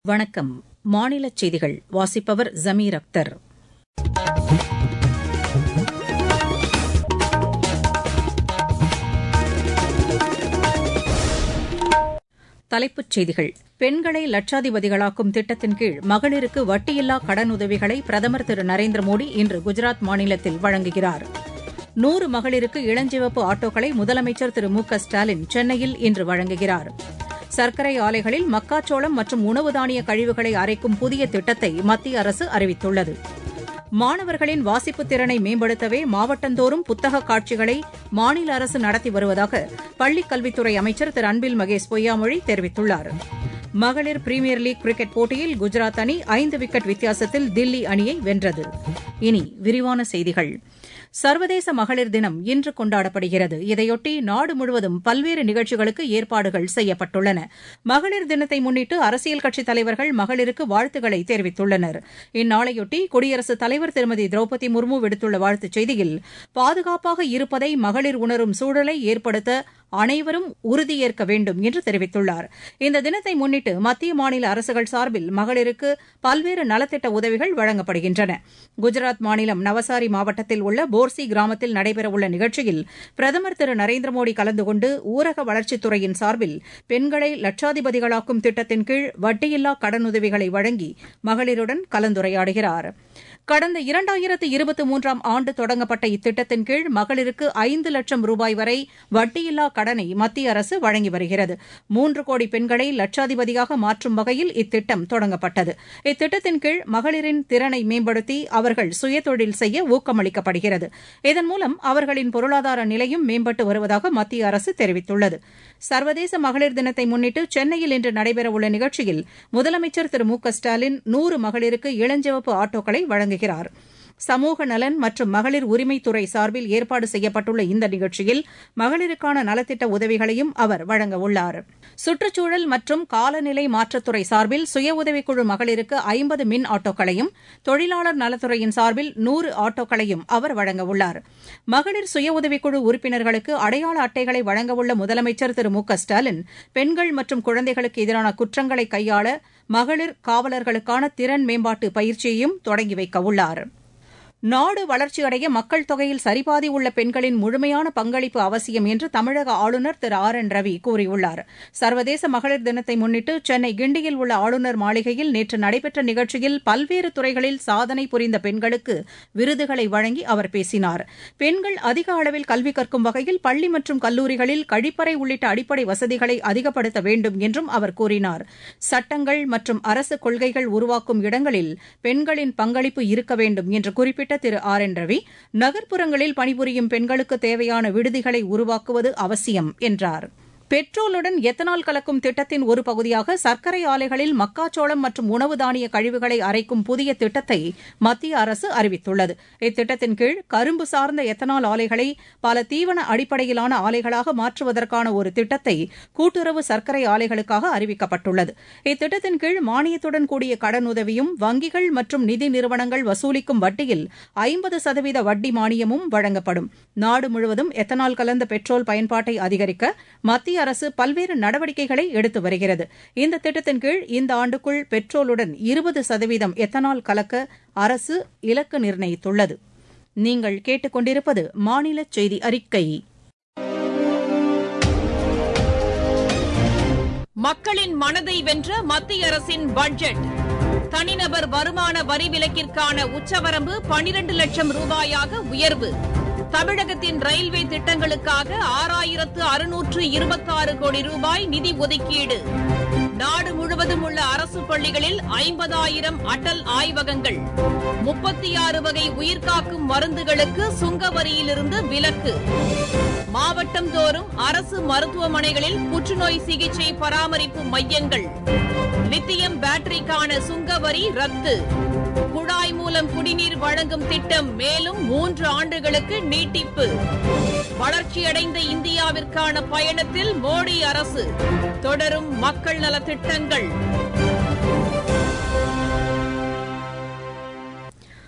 வணக்கம் மாநிலச் செய்திகள் வாசிப்பவர் ஜமீர் அக்தர் தலைப்புச் செய்திகள் பெண்களை லட்சாதிபதிகளாக்கும் திட்டத்தின் கீழ் மகளிருக்கு வட்டியில்லா கடனுதவிகளை பிரதமர் திரு நரேந்திர மோடி இன்று குஜராத் மாநிலத்தில் வழங்குகிறார் நூறு மகளிருக்கு இளஞ்சிவப்பு ஆட்டோக்களை முதலமைச்சர் திரு மு க ஸ்டாலின் சென்னையில் இன்று வழங்குகிறார் சர்க்கரை ஆலைகளில் மக்காச்சோளம் மற்றும் உணவு தானிய கழிவுகளை அரைக்கும் புதிய திட்டத்தை மத்திய அரசு அறிவித்துள்ளது மாணவர்களின் வாசிப்புத் திறனை மேம்படுத்தவே மாவட்டந்தோறும் புத்தக காட்சிகளை மாநில அரசு நடத்தி வருவதாக பள்ளிக் கல்வித்துறை அமைச்சர் திரு அன்பில் மகேஷ் பொய்யாமொழி தெரிவித்துள்ளார் மகளிர் பிரீமியர் லீக் கிரிக்கெட் போட்டியில் குஜராத் அணி ஐந்து விக்கெட் வித்தியாசத்தில் தில்லி அணியை வென்றது இனி விரிவான செய்திகள் சர்வதேச மகளிர் தினம் இன்று கொண்டாடப்படுகிறது இதையொட்டி நாடு முழுவதும் பல்வேறு நிகழ்ச்சிகளுக்கு ஏற்பாடுகள் செய்யப்பட்டுள்ளன மகளிர் தினத்தை முன்னிட்டு அரசியல் கட்சித் தலைவர்கள் மகளிருக்கு வாழ்த்துக்களை தெரிவித்துள்ளனர் இந்நாளையொட்டி குடியரசுத் தலைவர் திருமதி திரௌபதி முர்மு விடுத்துள்ள வாழ்த்துச் செய்தியில் பாதுகாப்பாக இருப்பதை மகளிர் உணரும் சூழலை ஏற்படுத்த அனைவரும் உறுதியேற்க வேண்டும் என்று தெரிவித்துள்ளார் இந்த தினத்தை முன்னிட்டு மத்திய மாநில அரசுகள் சார்பில் மகளிருக்கு பல்வேறு நலத்திட்ட உதவிகள் வழங்கப்படுகின்றன குஜராத் மாநிலம் நவசாரி மாவட்டத்தில் உள்ள போர்சி கிராமத்தில் நடைபெறவுள்ள நிகழ்ச்சியில் பிரதமர் திரு நரேந்திர மோடி கலந்து கொண்டு ஊரக வளர்ச்சித்துறையின் சார்பில் பெண்களை லட்சாதிபதிகளாக்கும் திட்டத்தின் கீழ் வட்டியில்லா கடனுதவிகளை வழங்கி மகளிருடன் கலந்துரையாடுகிறார் கடந்த இரண்டாயிரத்து இருபத்தி மூன்றாம் ஆண்டு தொடங்கப்பட்ட இத்திட்டத்தின் கீழ் மகளிருக்கு ஐந்து லட்சம் ரூபாய் வரை வட்டியில்லா கடனை மத்திய அரசு வழங்கி வருகிறது மூன்று கோடி பெண்களை லட்சாதிபதியாக மாற்றும் வகையில் இத்திட்டம் தொடங்கப்பட்டது இத்திட்டத்தின் கீழ் மகளிரின் திறனை மேம்படுத்தி அவர்கள் சுயதொழில் செய்ய ஊக்கமளிக்கப்படுகிறது இதன் மூலம் அவர்களின் பொருளாதார நிலையும் மேம்பட்டு வருவதாக மத்திய அரசு தெரிவித்துள்ளது சர்வதேச மகளிர் தினத்தை முன்னிட்டு சென்னையில் இன்று நடைபெறவுள்ள நிகழ்ச்சியில் முதலமைச்சர் திரு மு க ஸ்டாலின் நூறு மகளிருக்கு இளஞ்சிவப்பு ஆட்டோக்களை வழங்குகிறார் சமூக நலன் மற்றும் மகளிர் உரிமைத்துறை சார்பில் ஏற்பாடு செய்யப்பட்டுள்ள இந்த நிகழ்ச்சியில் மகளிருக்கான நலத்திட்ட உதவிகளையும் அவர் வழங்கவுள்ளார் சுற்றுச்சூழல் மற்றும் காலநிலை மாற்றத்துறை சார்பில் சுய உதவிக்குழு மகளிருக்கு ஐம்பது மின் ஆட்டோக்களையும் தொழிலாளர் நலத்துறையின் சார்பில் நூறு ஆட்டோக்களையும் அவர் வழங்கவுள்ளார் மகளிர் சுய உதவிக்குழு உறுப்பினர்களுக்கு அடையாள அட்டைகளை வழங்கவுள்ள முதலமைச்சர் திரு மு க ஸ்டாலின் பெண்கள் மற்றும் குழந்தைகளுக்கு எதிரான குற்றங்களை கையாள மகளிர் காவலர்களுக்கான திறன் மேம்பாட்டு பயிற்சியையும் தொடங்கி வைக்கவுள்ளாா் நாடு வளர்ச்சியடைய மக்கள் தொகையில் சரிபாதி உள்ள பெண்களின் முழுமையான பங்களிப்பு அவசியம் என்று தமிழக ஆளுநர் திரு ஆர் என் ரவி கூறியுள்ளார் சர்வதேச மகளிர் தினத்தை முன்னிட்டு சென்னை கிண்டியில் உள்ள ஆளுநர் மாளிகையில் நேற்று நடைபெற்ற நிகழ்ச்சியில் பல்வேறு துறைகளில் சாதனை புரிந்த பெண்களுக்கு விருதுகளை வழங்கி அவர் பேசினார் பெண்கள் அதிக அளவில் கல்வி கற்கும் வகையில் பள்ளி மற்றும் கல்லூரிகளில் கழிப்பறை உள்ளிட்ட அடிப்படை வசதிகளை அதிகப்படுத்த வேண்டும் என்றும் அவர் கூறினார் சட்டங்கள் மற்றும் அரசு கொள்கைகள் உருவாக்கும் இடங்களில் பெண்களின் பங்களிப்பு இருக்க வேண்டும் என்று குறிப்பிட்ட குறிப்பிட்ட திரு ஆர் என் ரவி நகர்ப்புறங்களில் பணிபுரியும் பெண்களுக்கு தேவையான விடுதிகளை உருவாக்குவது அவசியம் என்றார் பெட்ரோலுடன் எத்தனால் கலக்கும் திட்டத்தின் ஒரு பகுதியாக சர்க்கரை ஆலைகளில் மக்காச்சோளம் மற்றும் உணவு தானிய கழிவுகளை அரைக்கும் புதிய திட்டத்தை மத்திய அரசு அறிவித்துள்ளது இத்திட்டத்தின் கீழ் கரும்பு சார்ந்த எத்தனால் ஆலைகளை பல தீவன அடிப்படையிலான ஆலைகளாக மாற்றுவதற்கான ஒரு திட்டத்தை கூட்டுறவு சர்க்கரை ஆலைகளுக்காக அறிவிக்கப்பட்டுள்ளது இத்திட்டத்தின் கீழ் மானியத்துடன் கூடிய கடனுதவியும் வங்கிகள் மற்றும் நிதி நிறுவனங்கள் வசூலிக்கும் வட்டியில் ஐம்பது சதவீத வட்டி மானியமும் வழங்கப்படும் நாடு முழுவதும் எத்தனால் கலந்த பெட்ரோல் பயன்பாட்டை அதிகரிக்க மத்திய அரசு பல்வேறு நடவடிக்கைகளை எடுத்து வருகிறது இந்த திட்டத்தின் கீழ் இந்த ஆண்டுக்குள் பெட்ரோலுடன் இருபது சதவீதம் எத்தனால் கலக்க அரசு இலக்கு நிர்ணயித்துள்ளது நீங்கள் கேட்டுக்கொண்டிருப்பது மாநில செய்தி அறிக்கை மக்களின் மனதை வென்ற மத்திய அரசின் பட்ஜெட் தனிநபர் வருமான வரி விலக்கிற்கான உச்சவரம்பு பனிரண்டு லட்சம் ரூபாயாக உயர்வு தமிழகத்தின் ரயில்வே திட்டங்களுக்காக ஆறாயிரத்து அறுநூற்று இருபத்தாறு கோடி ரூபாய் நிதி ஒதுக்கீடு நாடு முழுவதும் உள்ள அரசு பள்ளிகளில் ஐம்பதாயிரம் அடல் ஆய்வகங்கள் முப்பத்தி ஆறு வகை உயிர்காக்கும் மருந்துகளுக்கு சுங்க வரியிலிருந்து விலக்கு மாவட்டம் தோறும் அரசு மருத்துவமனைகளில் புற்றுநோய் சிகிச்சை பராமரிப்பு மையங்கள் லித்தியம் பேட்டரிக்கான சுங்க வரி ரத்து குழாய் மூலம் குடிநீர் வழங்கும் திட்டம் மேலும் மூன்று ஆண்டுகளுக்கு நீட்டிப்பு வளர்ச்சியடைந்த இந்தியாவிற்கான பயணத்தில் மோடி அரசு தொடரும் மக்கள் நலத்திட்டங்கள்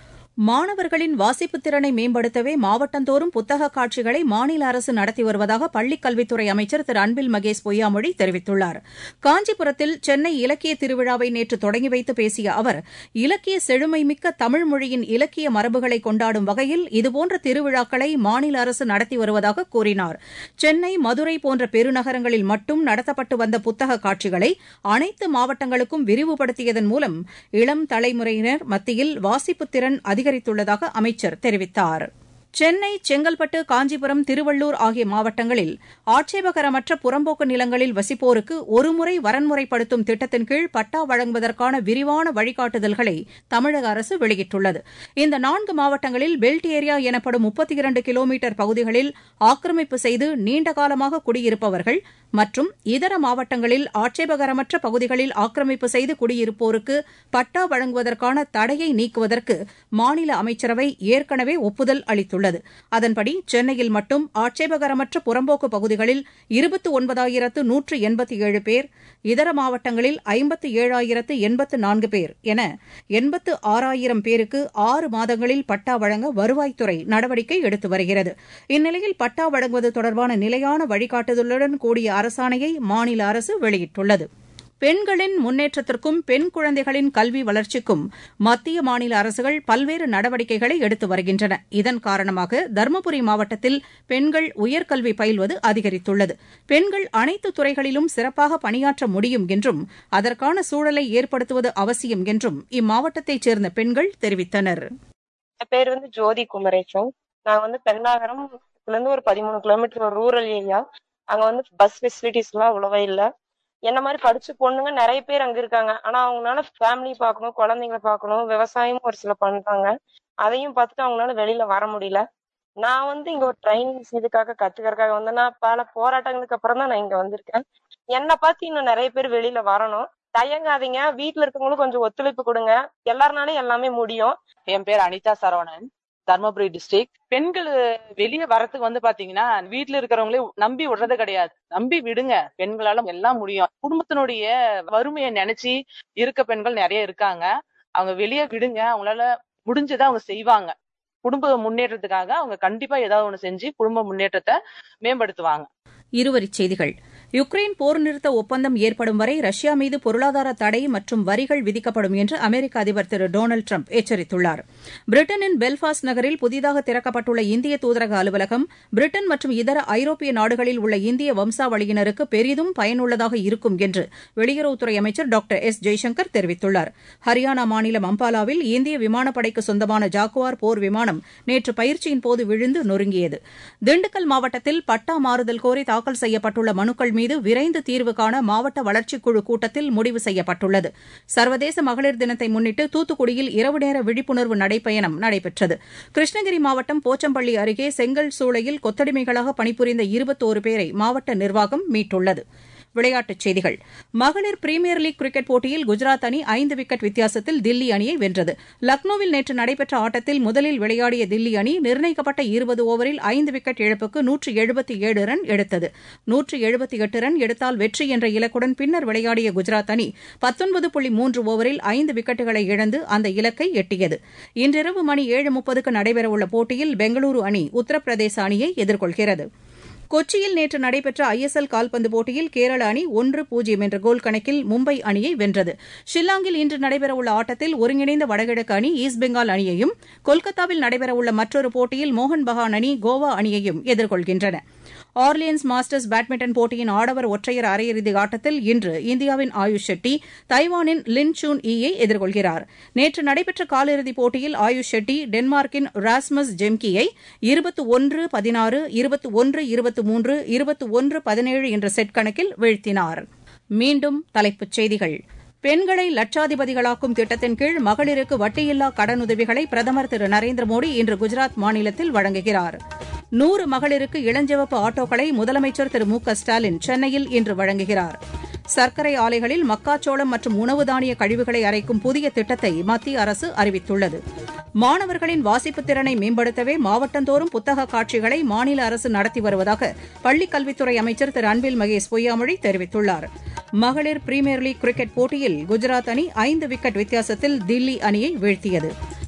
மாணவர்களின் வாசிப்புத் திறனை மேம்படுத்தவே மாவட்டந்தோறும் புத்தக காட்சிகளை மாநில அரசு நடத்தி வருவதாக பள்ளிக் கல்வித்துறை அமைச்சர் திரு அன்பில் மகேஷ் பொய்யாமொழி தெரிவித்துள்ளார் காஞ்சிபுரத்தில் சென்னை இலக்கிய திருவிழாவை நேற்று தொடங்கி வைத்து பேசிய அவர் இலக்கிய செழுமைமிக்க தமிழ் மொழியின் இலக்கிய மரபுகளை கொண்டாடும் வகையில் இதுபோன்ற திருவிழாக்களை மாநில அரசு நடத்தி வருவதாக கூறினார் சென்னை மதுரை போன்ற பெருநகரங்களில் மட்டும் நடத்தப்பட்டு வந்த புத்தக காட்சிகளை அனைத்து மாவட்டங்களுக்கும் விரிவுபடுத்தியதன் மூலம் இளம் தலைமுறையினர் மத்தியில் வாசிப்புத் திறன் அதிகரித்துள்ளதாக அமைச்சர் தெரிவித்தார் சென்னை செங்கல்பட்டு காஞ்சிபுரம் திருவள்ளூர் ஆகிய மாவட்டங்களில் ஆட்சேபகரமற்ற புறம்போக்கு நிலங்களில் வசிப்போருக்கு ஒருமுறை வரன்முறைப்படுத்தும் திட்டத்தின் கீழ் பட்டா வழங்குவதற்கான விரிவான வழிகாட்டுதல்களை தமிழக அரசு வெளியிட்டுள்ளது இந்த நான்கு மாவட்டங்களில் பெல்ட் ஏரியா எனப்படும் முப்பத்தி இரண்டு கிலோமீட்டர் பகுதிகளில் ஆக்கிரமிப்பு செய்து நீண்டகாலமாக குடியிருப்பவர்கள் மற்றும் இதர மாவட்டங்களில் ஆட்சேபகரமற்ற பகுதிகளில் ஆக்கிரமிப்பு செய்து குடியிருப்போருக்கு பட்டா வழங்குவதற்கான தடையை நீக்குவதற்கு மாநில அமைச்சரவை ஏற்கனவே ஒப்புதல் அளித்துள்ளது அதன்படி சென்னையில் மட்டும் ஆட்சேபகரமற்ற புறம்போக்கு பகுதிகளில் இருபத்து ஒன்பதாயிரத்து நூற்று எண்பத்தி ஏழு பேர் இதர மாவட்டங்களில் ஐம்பத்து ஏழாயிரத்து எண்பத்து நான்கு பேர் என எண்பத்து ஆறாயிரம் பேருக்கு ஆறு மாதங்களில் பட்டா வழங்க வருவாய்த்துறை நடவடிக்கை எடுத்து வருகிறது இந்நிலையில் பட்டா வழங்குவது தொடர்பான நிலையான வழிகாட்டுதலுடன் கூடிய அரசாணையை மாநில அரசு வெளியிட்டுள்ளது பெண்களின் முன்னேற்றத்திற்கும் பெண் குழந்தைகளின் கல்வி வளர்ச்சிக்கும் மத்திய மாநில அரசுகள் பல்வேறு நடவடிக்கைகளை எடுத்து வருகின்றன இதன் காரணமாக தருமபுரி மாவட்டத்தில் பெண்கள் உயர்கல்வி பயில்வது அதிகரித்துள்ளது பெண்கள் அனைத்து துறைகளிலும் சிறப்பாக பணியாற்ற முடியும் என்றும் அதற்கான சூழலை ஏற்படுத்துவது அவசியம் என்றும் இம்மாவட்டத்தைச் சேர்ந்த பெண்கள் தெரிவித்தனர் என் பேர் வந்து ஜோதி குமரேசன் நாங்க வந்து பெண்ணாகரம் இருந்து ஒரு பதிமூணு கிலோமீட்டர் ரூரல் ஏரியா அங்க வந்து பஸ் ஃபெசிலிட்டிஸ் எல்லாம் அவ்வளவா இல்ல என்ன மாதிரி படிச்ச பொண்ணுங்க நிறைய பேர் அங்க இருக்காங்க ஆனா அவங்களால ஃபேமிலி பார்க்கணும் குழந்தைங்களை பார்க்கணும் விவசாயமும் ஒரு சில பண்றாங்க அதையும் பார்த்துட்டு அவங்களால வெளியில வர முடியல நான் வந்து இங்க ஒரு ட்ரைனிங் இதுக்காக கத்துக்கறதுக்காக வந்து நான் பல போராட்டங்களுக்கு அப்புறம் தான் நான் இங்க வந்திருக்கேன் என்னை பார்த்து இன்னும் நிறைய பேர் வெளியில வரணும் தயங்காதீங்க வீட்டுல இருக்கவங்களும் கொஞ்சம் ஒத்துழைப்பு கொடுங்க எல்லாருனாலும் எல்லாமே முடியும் என் பேர் அனிதா சரவணன் தர்மபுரி டிஸ்ட்ரிக்ட் பெண்கள் வெளியே வரத்துக்கு வந்து பாத்தீங்கன்னா வீட்டுல இருக்கிறவங்களே நம்பி விடுறது கிடையாது நம்பி விடுங்க பெண்களால எல்லாம் முடியும் குடும்பத்தினுடைய வறுமையை நினைச்சு இருக்க பெண்கள் நிறைய இருக்காங்க அவங்க வெளியே விடுங்க அவங்களால முடிஞ்சதை அவங்க செய்வாங்க குடும்ப முன்னேற்றத்துக்காக அவங்க கண்டிப்பா ஏதாவது ஒண்ணு செஞ்சு குடும்ப முன்னேற்றத்தை மேம்படுத்துவாங்க இருவரிச் செய்திகள் யுக்ரைன் போர் நிறுத்த ஒப்பந்தம் ஏற்படும் வரை ரஷ்யா மீது பொருளாதார தடை மற்றும் வரிகள் விதிக்கப்படும் என்று அமெரிக்க அதிபர் திரு டொனால்டு ட்ரம்ப் எச்சரித்துள்ளார் பிரிட்டனின் பெல்பாஸ்ட் நகரில் புதிதாக திறக்கப்பட்டுள்ள இந்திய தூதரக அலுவலகம் பிரிட்டன் மற்றும் இதர ஐரோப்பிய நாடுகளில் உள்ள இந்திய வம்சாவளியினருக்கு பெரிதும் பயனுள்ளதாக இருக்கும் என்று வெளியுறவுத்துறை அமைச்சர் டாக்டர் எஸ் ஜெய்சங்கர் தெரிவித்துள்ளார் ஹரியானா மாநிலம் அம்பாலாவில் இந்திய விமானப்படைக்கு சொந்தமான ஜாக்குவார் போர் விமானம் நேற்று பயிற்சியின் போது விழுந்து நொறுங்கியது திண்டுக்கல் மாவட்டத்தில் பட்டா மாறுதல் கோரி தாக்கல் செய்யப்பட்டுள்ள மனுக்கள் மீது விரைந்து தீர்வு காண மாவட்ட வளர்ச்சிக்குழு கூட்டத்தில் முடிவு செய்யப்பட்டுள்ளது சர்வதேச மகளிர் தினத்தை முன்னிட்டு தூத்துக்குடியில் இரவு நேர விழிப்புணர்வு நடைப்பயணம் நடைபெற்றது கிருஷ்ணகிரி மாவட்டம் போச்சம்பள்ளி அருகே செங்கல் சூளையில் கொத்தடிமைகளாக பணிபுரிந்த இருபத்தோரு பேரை மாவட்ட நிர்வாகம் மீட்டுள்ளது விளையாட்டுச் செய்திகள் மகளிர் பிரீமியர் லீக் கிரிக்கெட் போட்டியில் குஜராத் அணி ஐந்து விக்கெட் வித்தியாசத்தில் தில்லி அணியை வென்றது லக்னோவில் நேற்று நடைபெற்ற ஆட்டத்தில் முதலில் விளையாடிய தில்லி அணி நிர்ணயிக்கப்பட்ட இருபது ஓவரில் ஐந்து விக்கெட் இழப்புக்கு நூற்று எழுபத்தி ஏழு ரன் எடுத்தது நூற்று எழுபத்தி எட்டு ரன் எடுத்தால் வெற்றி என்ற இலக்குடன் பின்னர் விளையாடிய குஜராத் அணி பத்தொன்பது புள்ளி மூன்று ஓவரில் ஐந்து விக்கெட்டுகளை இழந்து அந்த இலக்கை எட்டியது இன்றிரவு மணி ஏழு முப்பதுக்கு நடைபெறவுள்ள போட்டியில் பெங்களூரு அணி உத்தரப்பிரதேச அணியை எதிர்கொள்கிறது கொச்சியில் நேற்று நடைபெற்ற ஐஎஸ்எல் கால்பந்து போட்டியில் கேரள அணி ஒன்று பூஜ்ஜியம் என்ற கோல் கணக்கில் மும்பை அணியை வென்றது ஷில்லாங்கில் இன்று நடைபெறவுள்ள ஆட்டத்தில் ஒருங்கிணைந்த வடகிழக்கு அணி ஈஸ்ட் பெங்கால் அணியையும் கொல்கத்தாவில் நடைபெறவுள்ள மற்றொரு போட்டியில் மோகன் பகான் அணி கோவா அணியையும் எதிர்கொள்கின்றன ஆர்லியன்ஸ் மாஸ்டர்ஸ் பேட்மிண்டன் போட்டியின் ஆடவர் ஒற்றையர் அரையிறுதி ஆட்டத்தில் இன்று இந்தியாவின் ஆயுஷ் ஷெட்டி தைவானின் லின் சூன் ஈயை எதிர்கொள்கிறார் நேற்று நடைபெற்ற காலிறுதிப் போட்டியில் ஆயுஷ் ஷெட்டி டென்மார்க்கின் ராஸ்மஸ் ஜெம்கியை இருபத்து ஒன்று பதினாறு இருபத்து ஒன்று இருபத்து மூன்று இருபத்து ஒன்று பதினேழு என்ற செட் கணக்கில் வீழ்த்தினார் மீண்டும் தலைப்புச் செய்திகள் பெண்களை லட்சாதிபதிகளாக்கும் திட்டத்தின் கீழ் மகளிருக்கு வட்டியில்லா கடனுதவிகளை பிரதமர் திரு நரேந்திர மோடி இன்று குஜராத் மாநிலத்தில் வழங்குகிறார் நூறு மகளிருக்கு இளஞ்சிவப்பு ஆட்டோக்களை முதலமைச்சர் திரு மு க ஸ்டாலின் சென்னையில் இன்று வழங்குகிறார் சர்க்கரை ஆலைகளில் மக்காச்சோளம் மற்றும் உணவு தானிய கழிவுகளை அரைக்கும் புதிய திட்டத்தை மத்திய அரசு அறிவித்துள்ளது மாணவர்களின் வாசிப்புத் திறனை மேம்படுத்தவே மாவட்டந்தோறும் புத்தக காட்சிகளை மாநில அரசு நடத்தி வருவதாக பள்ளிக் கல்வித்துறை அமைச்சர் திரு அன்பில் மகேஷ் பொய்யாமொழி தெரிவித்துள்ளார் மகளிர் பிரீமியர் லீக் கிரிக்கெட் போட்டியில் குஜராத் அணி ஐந்து விக்கெட் வித்தியாசத்தில் தில்லி அணியை வீழ்த்தியது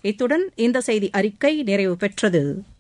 இத்துடன் இந்த செய்தி அறிக்கை நிறைவு பெற்றது